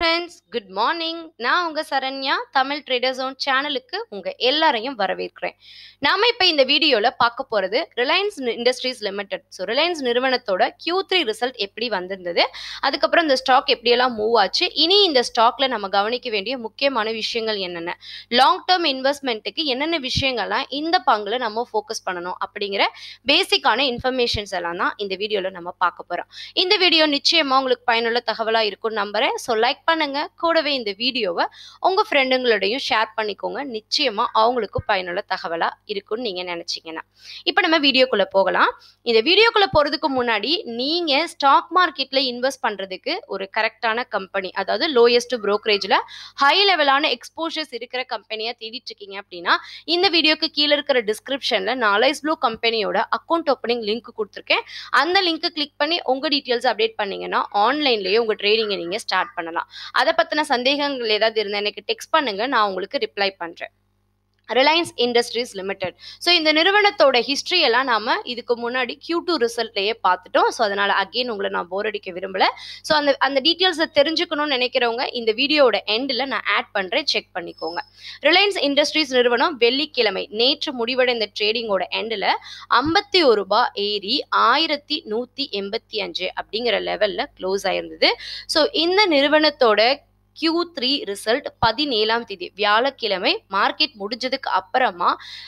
friends good morning நான் உங்க Saranya Tamil trader zone சேனலுக்கு உங்க எல்லாரையும் வரவேற்கிறேன் நாம இப்ப இந்த வீடியோல பார்க்க போறது Reliance Industries Limited so Reliance நிறுவனத்தோட Q3 த்ரீ ரிசல்ட் எப்படி வந்திருந்தது அதுக்கப்புறம் இந்த ஸ்டாக் எப்படியெல்லாம் மூவ் ஆச்சு இனி இந்த ஸ்டாக்ல நம்ம கவனிக்க வேண்டிய முக்கியமான விஷயங்கள் என்னென்ன லாங் டேர்ம் இன்வெஸ்ட்மெண்ட்டுக்கு என்னென்ன விஷயங்கள்லாம் இந்த பங்குல நம்ம ஃபோக்கஸ் பண்ணணும் அப்படிங்கிற பேசிக்கான இன்ஃபர்மேஷன்ஸ் எல்லாம் தான் இந்த வீடியோல நம்ம பார்க்க போறோம் இந்த வீடியோ நிச்சயமா உங்களுக்கு பயனுள்ள தகவலா இருக்கும் நம்புறேன் ஸோ லைக் பண்ணுங்க கூடவே இந்த வீடியோவை உங்க ஃப்ரெண்டுங்களோடையும் ஷேர் பண்ணிக்கோங்க நிச்சயமா அவங்களுக்கும் பயனுள்ள தகவலா இருக்கும்னு நீங்க நினைச்சீங்கன்னா இப்போ நம்ம வீடியோக்குள்ள போகலாம் இந்த வீடியோக்குள்ள போறதுக்கு முன்னாடி நீங்க ஸ்டாக் மார்க்கெட்ல இன்வெஸ்ட் பண்றதுக்கு ஒரு கரெக்டான கம்பெனி அதாவது லோயஸ்ட் brokerage-ல ஹை லெவலான எக்ஸ்போஷர்ஸ் இருக்கிற கம்பெனியா தேடிட்டு இருக்கீங்க அப்படின்னா இந்த வீடியோக்கு கீழே இருக்கிற டிஸ்கிரிப்ஷன்ல நாலைஸ் ப்ளூ கம்பெனியோட அக்கௌண்ட் ஓப்பனிங் லிங்க் கொடுத்துருக்கேன் அந்த லிங்க் கிளிக் பண்ணி உங்க டீட்டெயில்ஸ் அப்டேட் பண்ணீங்கன்னா ஆன்லைன்லயே உங்க ட்ரேடிங்கை நீங்க ஸ்டார்ட் பண்ணலாம் அதை பத்தின சந்தேகங்கள் ஏதாவது இருந்தால் எனக்கு டெக்ஸ்ட் பண்ணுங்க நான் உங்களுக்கு ரிப்ளை பண்றேன் ரிலையன்ஸ் இண்டஸ்ட்ரீஸ் லிமிடெட் ஸோ இந்த நிறுவனத்தோட ஹிஸ்ட்ரி எல்லாம் நாம இதுக்கு முன்னாடி Q2 டூ ரிசல்ட்லயே பார்த்துட்டோம் ஸோ அதனால அகெயின் உங்களை நான் போர் அடிக்க விரும்பல ஸோ அந்த அந்த டீட்டெயில்ஸை தெரிஞ்சுக்கணும்னு நினைக்கிறவங்க இந்த வீடியோட எண்டில் நான் ஆட் பண்றேன் செக் பண்ணிக்கோங்க ரிலையன்ஸ் இண்டஸ்ட்ரீஸ் நிறுவனம் வெள்ளிக்கிழமை நேற்று முடிவடைந்த ட்ரேடிங்கோட எண்டில் ஐம்பத்தி ஒரு ரூபாய் ஏறி ஆயிரத்தி நூத்தி எண்பத்தி அஞ்சு அப்படிங்கிற லெவல்ல க்ளோஸ் ஆயிருந்தது ஸோ இந்த நிறுவனத்தோட Q3 த்ரீ ரிசல்ட் பதினேழாம் தேதி வியாழக்கிழமை மார்க்கெட் முடிஞ்சதுக்கு அப்புறமா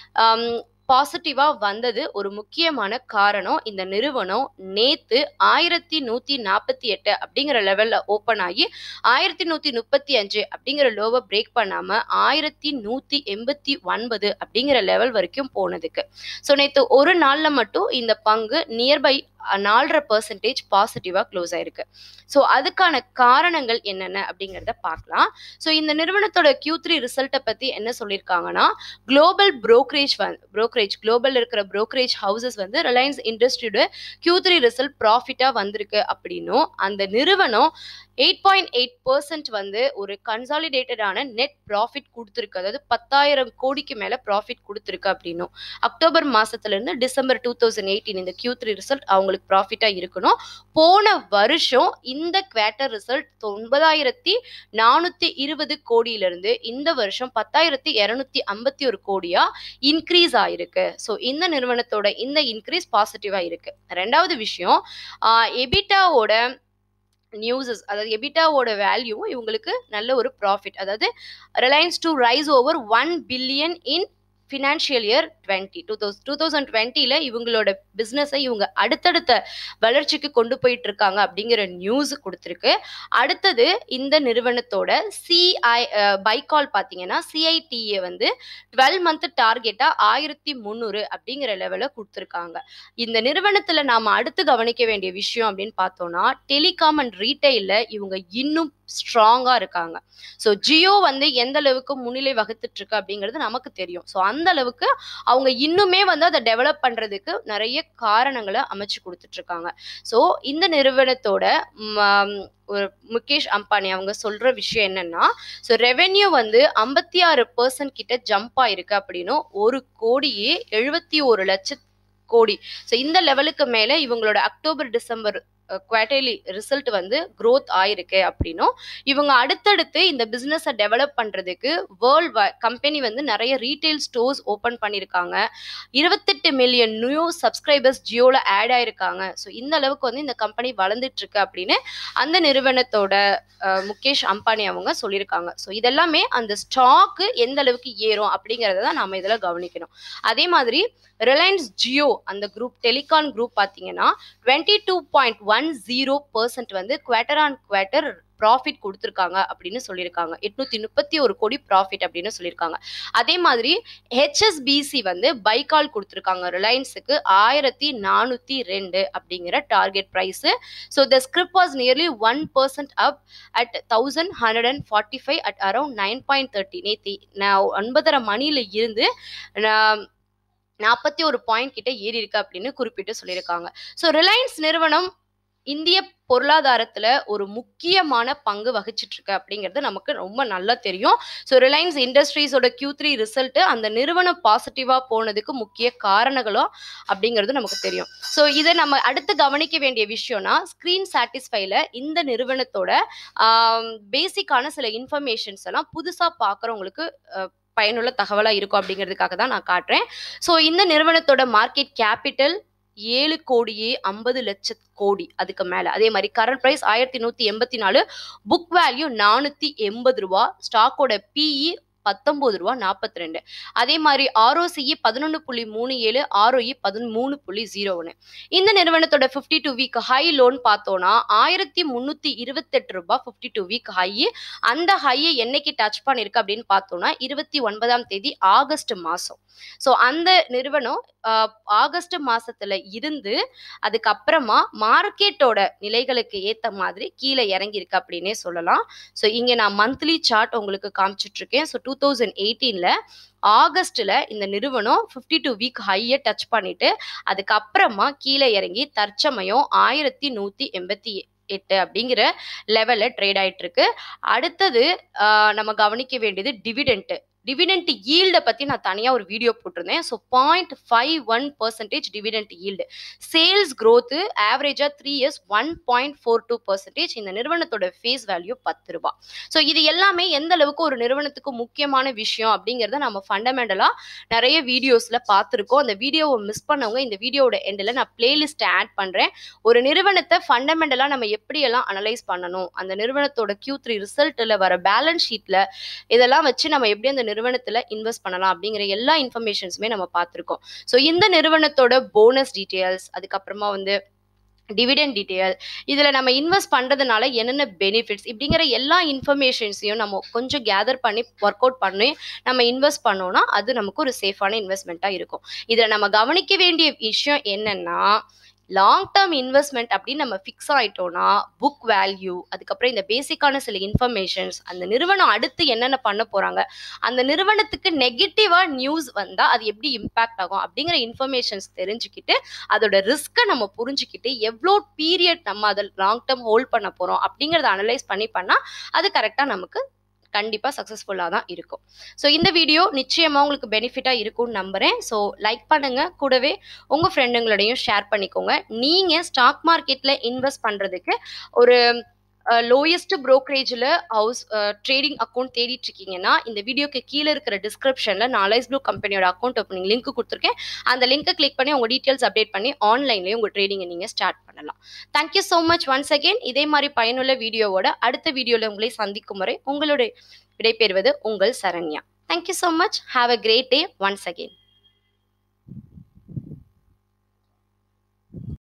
பாசிட்டிவா வந்தது ஒரு முக்கியமான காரணம் இந்த நிறுவனம் நேத்து ஆயிரத்தி நூத்தி நாற்பத்தி எட்டு அப்படிங்கிற லெவல்ல ஓப்பன் ஆகி ஆயிரத்தி நூத்தி முப்பத்தி அஞ்சு அப்படிங்கிற லோவை பிரேக் பண்ணாம ஆயிரத்தி நூத்தி எண்பத்தி ஒன்பது அப்படிங்கிற லெவல் வரைக்கும் போனதுக்கு ஸோ நேற்று ஒரு நாள்ல மட்டும் இந்த பங்கு நியர்பை நாலரை பர்சன்டேஜ் பாசிட்டிவாக க்ளோஸ் ஆயிருக்கு ஸோ அதுக்கான காரணங்கள் என்னென்ன அப்படிங்கிறத பார்க்கலாம் ஸோ இந்த நிறுவனத்தோட Q3 த்ரீ ரிசல்ட்டை பற்றி என்ன சொல்லியிருக்காங்கன்னா குளோபல் brokerage வந்து brokerage குளோபல் இருக்கிற brokerage ஹவுசஸ் வந்து ரிலையன்ஸ் இண்டஸ்ட்ரியோட Q3 த்ரீ ரிசல்ட் ப்ராஃபிட்டாக வந்திருக்கு அப்படின்னும் அந்த நிறுவனம் எயிட் பாயிண்ட் எயிட் பர்சன்ட் வந்து ஒரு கன்சாலிடேட்டடான நெட் ப்ராஃபிட் கொடுத்துருக்கு அதாவது பத்தாயிரம் கோடிக்கு மேலே ப்ராஃபிட் கொடுத்துருக்கு அப்படின்னும் அக்டோபர் மாசத்துல இருந்து டிசம்பர் டூ தௌசண்ட் எயிட்டீன் இந்த Q3 த்ரீ ரிசல்ட் அவங்களுக்கு ப்ராஃபிட்டா இருக்கணும் போன வருஷம் இந்த குவார்ட்டர் ரிசல்ட் ஒன்பதாயிரத்தி நானூத்தி இருபது கோடியிலிருந்து இந்த வருஷம் பத்தாயிரத்தி இருநூத்தி ஐம்பத்தி ஒரு கோடியா இன்க்ரீஸ் ஆயிருக்கு ஸோ இந்த நிறுவனத்தோட இந்த இன்க்ரீஸ் பாசிட்டிவா இருக்கு ரெண்டாவது விஷயம் எபிட்டாவோட நியூஸஸ் அதாவது எபிட்டாவோட வேல்யூ இவங்களுக்கு நல்ல ஒரு ப்ராஃபிட் அதாவது Reliance to rise over one billion in financial year twenty two thousand two thousand டுவெண்ட்டியில் இவங்களோட பிஸ்னஸை இவங்க அடுத்தடுத்த வளர்ச்சிக்கு கொண்டு போயிட்டு இருக்காங்க அப்படிங்கிற நியூஸ் கொடுத்துருக்கு அடுத்தது இந்த நிறுவனத்தோட சிஐ பைக்கால் பார்த்தீங்கன்னா சிஐடிஏ வந்து டுவெல் மந்த் டார்கெட்டாக ஆயிரத்தி முந்நூறு அப்படிங்கிற லெவலில் கொடுத்துருக்காங்க இந்த நிறுவனத்தில் நாம் அடுத்து கவனிக்க வேண்டிய விஷயம் அப்படின்னு பார்த்தோம்னா டெலிகாம் அண்ட் ரீட்டைலில் இவங்க இன்னும் ஸ்ட்ராங்காக இருக்காங்க ஸோ ஜியோ வந்து எந்த அளவுக்கு முன்னிலை வகுத்துட்டு இருக்கு அப்படிங்கிறது நமக்கு தெரியும் ஸோ அந்த அளவுக்கு அவங்க இன்னுமே வந்து அதை டெவலப் பண்றதுக்கு நிறைய காரணங்களை அமைச்சு கொடுத்துட்டு இருக்காங்க ஸோ இந்த நிறுவனத்தோட ஒரு முகேஷ் அம்பானி அவங்க சொல்ற விஷயம் என்னன்னா ஸோ ரெவென்யூ வந்து ஐம்பத்தி ஆறு பர்சன்ட் கிட்ட ஜம்ப் ஆயிருக்கு அப்படின்னும் ஒரு கோடியே எழுபத்தி ஒரு லட்ச கோடி ஸோ இந்த லெவலுக்கு மேலே இவங்களோட அக்டோபர் டிசம்பர் குவார்டர்லி ரிசல்ட் வந்து க்ரோத் ஆயிருக்கு அப்படின்னும் இவங்க அடுத்தடுத்து இந்த பிஸ்னஸை டெவலப் பண்ணுறதுக்கு வேர்ல்ட் கம்பெனி வந்து நிறைய ரீட்டைல் ஸ்டோர்ஸ் ஓப்பன் பண்ணியிருக்காங்க இருபத்தெட்டு மில்லியன் நியூ சப்ஸ்கிரைபர்ஸ் ஜியோவில் ஆட் ஆயிருக்காங்க ஸோ இந்த அளவுக்கு வந்து இந்த கம்பெனி வளர்ந்துட்டு இருக்கு அப்படின்னு அந்த நிறுவனத்தோட முகேஷ் அம்பானி அவங்க சொல்லியிருக்காங்க ஸோ இதெல்லாமே அந்த ஸ்டாக்கு எந்த அளவுக்கு ஏறும் அப்படிங்கிறத தான் நம்ம இதில் கவனிக்கணும் அதே மாதிரி ரிலையன்ஸ் ஜியோ அந்த குரூப் டெலிகான் குரூப் பார்த்தீங்கன்னா twenty two point one zero percent வந்து குவார்டர் ஆன் குவார்ட்டர் ப்ராஃபிட் கொடுத்துருக்காங்க அப்படின்னு சொல்லியிருக்காங்க எட்நூத்தி முப்பத்தி ஒரு கோடி ப்ராஃபிட் அப்படின்னு சொல்லியிருக்காங்க அதே மாதிரி ஹெச்எஸ்பிசி வந்து பைக்கால் கொடுத்துருக்காங்க ரிலையன்ஸுக்கு ஆயிரத்தி நானூற்றி ரெண்டு அப்படிங்கிற target price so the script was nearly one percent up at thousand hundred and forty five at around nine point thirty நேத்தி நான் ஒன்பதரை மணியில் இருந்து நான் நாற்பத்தி ஒரு பாயிண்ட் கிட்ட ஏறி இருக்கு அப்படின்னு குறிப்பிட்டு சொல்லியிருக்காங்க ஸோ ரிலையன்ஸ் நிறுவனம் இந்திய பொருளாதாரத்துல ஒரு முக்கியமான பங்கு வகிச்சிட்டு இருக்கு அப்படிங்கிறது நமக்கு ரொம்ப நல்லா தெரியும் ஸோ ரிலையன்ஸ் இண்டஸ்ட்ரீஸோட Q3 த்ரீ ரிசல்ட் அந்த நிறுவனம் பாசிட்டிவா போனதுக்கு முக்கிய காரணங்களும் அப்படிங்கிறது நமக்கு தெரியும் ஸோ இதை நம்ம அடுத்து கவனிக்க வேண்டிய விஷயம்னா ஸ்க்ரீன் சாட்டிஸ்ஃபைல இந்த நிறுவனத்தோட பேசிக்கான சில இன்ஃபர்மேஷன்ஸ் எல்லாம் புதுசா பார்க்குறவங்களுக்கு பயனுள்ள தகவலா இருக்கும் அப்படிங்கிறதுக்காக தான் நான் காட்டுறேன் ஸோ இந்த நிறுவனத்தோட மார்க்கெட் கேபிட்டல் ஏழு கோடியே ஐம்பது லட்ச கோடி அதுக்கு மேல அதே மாதிரி கரண்ட் பிரைஸ் ஆயிரத்தி நூத்தி எண்பத்தி நாலு புக் வேல்யூ நானூத்தி எண்பது ரூபா ஸ்டாக்கோட பிஇ பத்தொன்பது ரூபா நாற்பத்தி ரெண்டு அதே மாதிரி ஆர்ஓசிஇ பதினொன்று புள்ளி மூணு ஏழு ஆர்ஓஇ பதிமூணு புள்ளி ஜீரோ ஒன்று இந்த நிறுவனத்தோட fifty two week high low பார்த்தோம்னா ஆயிரத்தி முந்நூற்றி இருபத்தெட்டு ரூபாய் ஃபிஃப்டி டூ வீக் ஹை அந்த ஹையை என்னைக்கு டச் பண்ணிருக்கு அப்படின்னு பார்த்தோம்னா இருபத்தி ஒன்பதாம் தேதி ஆகஸ்ட் மாதம் ஸோ அந்த நிறுவனம் ஆஹ், ஆகஸ்ட் மாசத்துல இருந்து அதுக்கப்புறமா மார்க்கெட்டோட நிலைகளுக்கு ஏத்த மாதிரி கீழே இறங்கி இருக்கு அப்படின்னே சொல்லலாம் ஸோ இங்க நான் மந்த்லி சார்ட் உங்களுக்கு காமிச்சிட்டு இருக்கேன் ஸோ டூ தௌசண்ட் எயிட்டீன்ல ஆகஸ்ட்ல இந்த நிறுவனம் ஃபிஃப்டி டூ வீக் ஹையை டச் பண்ணிட்டு அதுக்கப்புறமா கீழே இறங்கி தற்சமயம் ஆயிரத்தி நூத்தி எண்பத்தி எட்டு அப்படிங்கிற லெவல்ல ட்ரேட் ஆயிட்டு இருக்கு அடுத்தது ஆஹ், நம்ம கவனிக்க வேண்டியது டிவிடெண்ட் டிவிடெண்ட் ஈல்டை பத்தி நான் தனியா ஒரு வீடியோ போட்டிருந்தேன் so point five one percentage dividend yield sales growth ஆவரேஜா three years one point four two percentage இந்த நிறுவனத்தோட ஃபேஸ் வேல்யூ பத்து ரூபாய் ஸோ இது எல்லாமே எந்த அளவுக்கு ஒரு நிறுவனத்துக்கு முக்கியமான விஷயம் அப்படிங்கிறத நம்ம ஃபண்டமெண்டலா நிறைய வீடியோஸ்ல பார்த்துருக்கோம் அந்த வீடியோவை மிஸ் பண்ணவங்க இந்த வீடியோவோட எண்டில் நான் பிளேலிஸ்ட்டை ஆட் பண்றேன் ஒரு நிறுவனத்தை ஃபண்டமெண்டலா நம்ம எப்படியெல்லாம் அனலைஸ் பண்ணணும் அந்த நிறுவனத்தோட Q3 த்ரீ ரிசல்ட்டில் வர பேலன்ஸ் ஷீட்ல இதெல்லாம் வச்சு நம்ம எப்படி அந்த நிறுவனத்துல இன்வெஸ்ட் பண்ணலாம் அப்படிங்கிற எல்லா இன்ஃபர்மேஷன்ஸுமே நம்ம பார்த்துருக்கோம் ஸோ இந்த நிறுவனத்தோட போனஸ் டீட்டெயில்ஸ் அதுக்கப்புறமா வந்து டிவிடெண்ட் டீட்டெயில் இதில் நம்ம இன்வெஸ்ட் பண்ணுறதுனால என்னென்ன பெனிஃபிட்ஸ் இப்படிங்கிற எல்லா இன்ஃபர்மேஷன்ஸையும் நம்ம கொஞ்சம் கேதர் பண்ணி ஒர்க் அவுட் பண்ணி நம்ம இன்வெஸ்ட் பண்ணோம்னா அது நமக்கு ஒரு சேஃபான இன்வெஸ்ட்மெண்ட்டாக இருக்கும் இதில் நம்ம கவனிக்க வேண்டிய விஷயம் என்னன்னா லாங் டேர்ம் இன்வெஸ்ட்மெண்ட் அப்படின்னு நம்ம ஃபிக்ஸ் ஆயிட்டோம்னா புக் வேல்யூ அதுக்கப்புறம் இந்த பேசிக்கான சில இன்ஃபர்மேஷன்ஸ் அந்த நிறுவனம் அடுத்து என்னென்ன பண்ண போறாங்க அந்த நிறுவனத்துக்கு நெகட்டிவா நியூஸ் வந்தா அது எப்படி இம்பாக்ட் ஆகும் அப்படிங்கிற இன்ஃபர்மேஷன்ஸ் தெரிஞ்சுக்கிட்டு அதோட ரிஸ்க்கை நம்ம புரிஞ்சுக்கிட்டு எவ்வளோ பீரியட் நம்ம அதை லாங் டேர்ம் ஹோல்ட் பண்ண போறோம் அப்படிங்கிறத அனலைஸ் பண்ணி பண்ணா அது கரெக்டாக நமக்கு கண்டிப்பாக சக்ஸஸ்ஃபுல்லாக தான் இருக்கும் ஸோ இந்த வீடியோ நிச்சயமாக உங்களுக்கு பெனிஃபிட்டாக இருக்கும்னு நம்புகிறேன் ஸோ லைக் பண்ணுங்கள் கூடவே உங்கள் ஃப்ரெண்டுங்களோடையும் ஷேர் பண்ணிக்கோங்க நீங்கள் ஸ்டாக் மார்க்கெட்டில் இன்வெஸ்ட் பண்ணுறதுக்கு ஒரு லோயஸ்ட் ப்ரோக்கரேஜில் ஹவுஸ் ட்ரேடிங் அக்கௌண்ட் தேடிட்டு இருக்கீங்கன்னா இந்த வீடியோக்கு கீழே இருக்கிற டிஸ்கிரிப்ஷனில் நாலைஸ் ப்ளூ கம்பெனியோட அக்கௌண்ட் ஓப்பனிங் லிங்க் கொடுத்துருக்கேன் அந்த லிங்க்கை கிளிக் பண்ணி உங்கள் டீட்டெயில்ஸ் அப்டேட் பண்ணி ஆன்லைன்லேயே உங்கள் ட்ரேடிங்கை நீங்கள் ஸ்டார்ட் பண்ணலாம் thank you so much once again இதே மாதிரி பயனுள்ள வீடியோவோட அடுத்த வீடியோவில் உங்களை சந்திக்கும் வரை உங்களுடைய விடைபெறுவது உங்கள் Saranya thank you so much have a great day once again